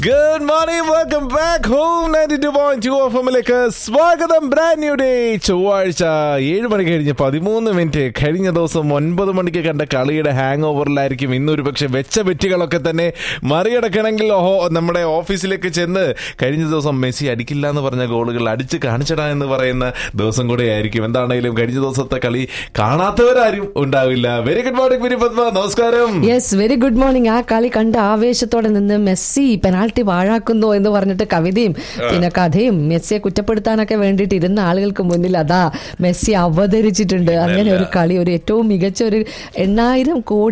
good morning welcome back home ninety two point two F എമ്മിലേക്ക് സ്വാഗതം brand new day ചൊവ്വാഴ്ച ഏഴ് മണി കഴിഞ്ഞ് പതിമൂന്ന് മിനിറ്റ് കഴിഞ്ഞ ദിവസം ഒൻപത് മണിക്ക് കണ്ട കളിയുടെ ഹാങ് ഓവറിലായിരിക്കും ഇന്നൊരു പക്ഷെ വെച്ച വെറ്റുകളൊക്കെ തന്നെ മറികടക്കണമെങ്കിൽ ഓഹോ നമ്മുടെ ഓഫീസിലേക്ക് ചെന്ന് കഴിഞ്ഞ ദിവസം മെസ്സി അടിക്കില്ല എന്ന് പറഞ്ഞ ഗോളുകൾ അടിച്ച് കാണിച്ചടാ എന്ന് പറയുന്ന ദിവസം കൂടെ ആയിരിക്കും എന്താണെങ്കിലും കഴിഞ്ഞ ദിവസത്തെ കളി കാണാത്തവരാരും ഉണ്ടാവില്ല വെരി ഗുഡ് മോർണിംഗ് വിരി പത്മ നമസ്കാരം യെസ് വെരി ഗുഡ് മോർണിംഗ് ആ കളി കണ്ട ആവേശത്തോടെ നിന്ന് മെസ്സി പെനാൾട്ടി പാഴാക്കുന്നു എന്ന് പറഞ്ഞിട്ട് കവിതയും പിന്നെ കഥയും മെസ്സിയെ കുറ്റപ്പെടുത്താനൊക്കെ വേണ്ടിയിട്ട് ഇരുന്ന ആളുകൾക്ക് മുന്നിൽ അതാ മെസ്സി അവതരിച്ചിട്ടുണ്ട് അങ്ങനെ ഒരു കളി ഒരു ഏറ്റവും മികച്ച ഒരു എണ്ണായിരം കോടി